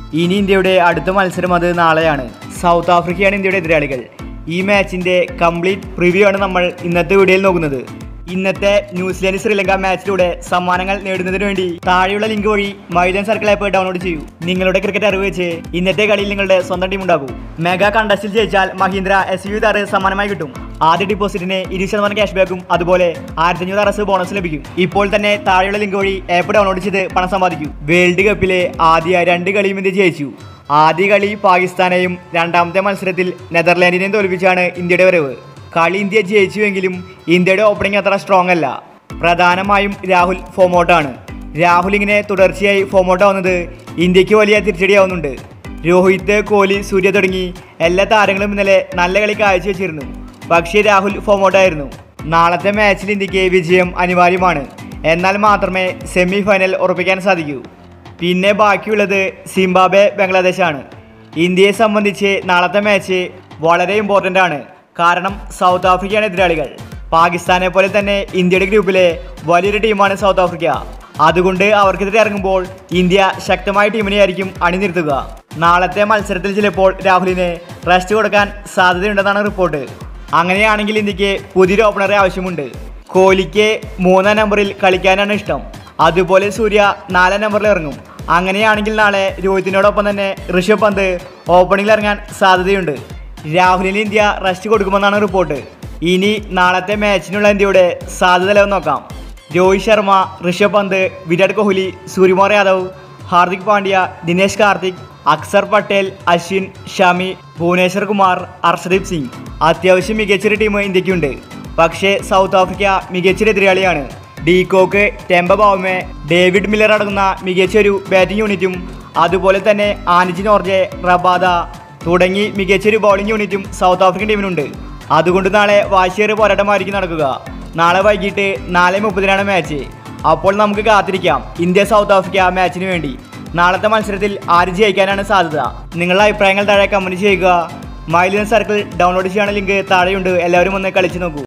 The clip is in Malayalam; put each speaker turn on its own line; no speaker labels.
ഇനി ഇന്ത്യയുടെ അടുത്ത മത്സരം അത് നാളെയാണ് സൗത്ത് ആഫ്രിക്കയാണ് ഇന്ത്യയുടെ എതിരാളികൾ ഈ മാച്ചിന്റെ കംപ്ലീറ്റ് പ്രിവ്യൂ ആണ് നമ്മൾ ഇന്നത്തെ വീഡിയോയിൽ നോക്കുന്നത് ഇന്നത്തെ ന്യൂസിലാൻഡ് ശ്രീലങ്ക മാച്ചിലൂടെ സമ്മാനങ്ങൾ നേടുന്നതിന് വേണ്ടി താഴെയുള്ള ലിങ്ക് വഴി മൈദൻ സർക്കിൾ ആപ്പ് ഡൗൺലോഡ് ചെയ്യൂ നിങ്ങളുടെ ക്രിക്കറ്റ് അറിവ് വെച്ച് ഇന്നത്തെ കളിയിൽ നിങ്ങളുടെ സ്വന്തം ടീം ഉണ്ടാകൂ മെഗാ കണ്ടസ്റ്റിൽ ജയിച്ചാൽ മഹീന്ദ്ര എസ് യു താറ് സമ്മാനമായി കിട്ടും ആദ്യ ഡിപ്പോസിറ്റിന് ഇരുപത് ശതമാനം ക്യാഷ് ബാക്കും അതുപോലെ ആയിരത്തി അഞ്ഞൂറ് അറസ് ബോണസ് ലഭിക്കും ഇപ്പോൾ തന്നെ താഴെയുള്ള ലിങ്ക് വഴി ആപ്പ് ഡൗൺലോഡ് ചെയ്ത് പണം സമ്പാദിക്കൂ വേൾഡ് കപ്പിലെ ആദ്യ രണ്ട് കളിയും ഇന്ത്യ ജയിച്ചു ആദ്യ കളി പാകിസ്ഥാനെയും രണ്ടാമത്തെ മത്സരത്തിൽ നെതർലാൻഡിനെയും തോൽപ്പിച്ചാണ് ഇന്ത്യയുടെ വരവ് കളി ഇന്ത്യ ജയിച്ചുവെങ്കിലും ഇന്ത്യയുടെ ഓപ്പണിംഗ് അത്ര സ്ട്രോങ് അല്ല പ്രധാനമായും രാഹുൽ ഫോമോട്ടാണ് രാഹുൽ ഇങ്ങനെ തുടർച്ചയായി ഫോമോട്ട് ആവുന്നത് ഇന്ത്യക്ക് വലിയ തിരിച്ചടിയാവുന്നുണ്ട് രോഹിത് കോഹ്ലി സൂര്യ തുടങ്ങി എല്ലാ താരങ്ങളും ഇന്നലെ നല്ല കളി കാഴ്ചവെച്ചിരുന്നു പക്ഷേ രാഹുൽ ഫോമോട്ടായിരുന്നു നാളത്തെ മാച്ചിൽ ഇന്ത്യക്ക് വിജയം അനിവാര്യമാണ് എന്നാൽ മാത്രമേ സെമി ഫൈനൽ ഉറപ്പിക്കാൻ സാധിക്കൂ പിന്നെ ബാക്കിയുള്ളത് സിംബാബ്വെ ബംഗ്ലാദേശാണ് ഇന്ത്യയെ സംബന്ധിച്ച് നാളത്തെ മാച്ച് വളരെ ഇമ്പോർട്ടൻ്റ് ആണ് കാരണം സൗത്ത് ആഫ്രിക്കയാണ് എതിരാളികൾ പാകിസ്ഥാനെ പോലെ തന്നെ ഇന്ത്യയുടെ ഗ്രൂപ്പിലെ വലിയൊരു ടീമാണ് സൗത്ത് ആഫ്രിക്ക അതുകൊണ്ട് അവർക്കെതിരെ ഇറങ്ങുമ്പോൾ ഇന്ത്യ ശക്തമായ ടീമിനെയായിരിക്കും അണിനിർത്തുക നാളത്തെ മത്സരത്തിൽ ചിലപ്പോൾ രാഹുലിന് റെസ്റ്റ് കൊടുക്കാൻ സാധ്യതയുണ്ടെന്നാണ് റിപ്പോർട്ട് അങ്ങനെയാണെങ്കിൽ ഇന്ത്യക്ക് പുതിയൊരു ഓപ്പണറെ ആവശ്യമുണ്ട് കോഹ്ലിക്ക് മൂന്നാം നമ്പറിൽ കളിക്കാനാണ് ഇഷ്ടം അതുപോലെ സൂര്യ നാലാം നമ്പറിൽ ഇറങ്ങും അങ്ങനെയാണെങ്കിൽ നാളെ രോഹിത്തിനോടൊപ്പം തന്നെ ഋഷഭ് പന്ത് ഓപ്പണിംഗിൽ ഇറങ്ങാൻ സാധ്യതയുണ്ട് രാഹുലിന് ഇന്ത്യ റെസ്റ്റ് കൊടുക്കുമെന്നാണ് റിപ്പോർട്ട് ഇനി നാളത്തെ മാച്ചിനുള്ള ഇന്ത്യയുടെ സാധ്യത ലെവൽ നോക്കാം രോഹിത് ശർമ്മ ഋഷഭ് പന്ത് വിരാട് കോഹ്ലി സൂര്യകുമാർ യാദവ് ഹാർദിക് പാണ്ഡ്യ ദിനേശ് കാർത്തിക് അക്സർ പട്ടേൽ അശ്വിൻ ഷമി ഭുവനേശ്വർ കുമാർ അർഷദീപ് സിംഗ് അത്യാവശ്യം മികച്ചൊരു ടീം ഇന്ത്യക്കുണ്ട് പക്ഷേ സൗത്ത് ആഫ്രിക്ക മികച്ചൊരു എതിരാളിയാണ് ഡീകോക്ക് ടെമ്പ ബാവുമെ ഡേവിഡ് മില്ലർ അടങ്ങുന്ന മികച്ചൊരു ബാറ്റിംഗ് യൂണിറ്റും അതുപോലെ തന്നെ ആനിജി നോർജെ റബാദ തുടങ്ങി മികച്ചൊരു ബൗളിംഗ് യൂണിറ്റും സൗത്ത് ആഫ്രിക്കൻ ടീമിനുണ്ട് അതുകൊണ്ട് നാളെ വാശിയേറിയ പോരാട്ടമായിരിക്കും നടക്കുക നാളെ വൈകിട്ട് നാല് മുപ്പതിനാണ് മാച്ച് അപ്പോൾ നമുക്ക് കാത്തിരിക്കാം ഇന്ത്യ സൗത്ത് ആഫ്രിക്ക മാച്ചിന് വേണ്ടി നാളത്തെ മത്സരത്തിൽ ആര് ജയിക്കാനാണ് സാധ്യത നിങ്ങളുടെ അഭിപ്രായങ്ങൾ താഴെ കമൻറ്റ് ചെയ്യുക മൈലിയൻ സർക്കിൾ ഡൗൺലോഡ് ചെയ്യാനുള്ള ലിങ്ക് താഴെയുണ്ട് എല്ലാവരും ഒന്ന് കളിച്ച് നോക്കൂ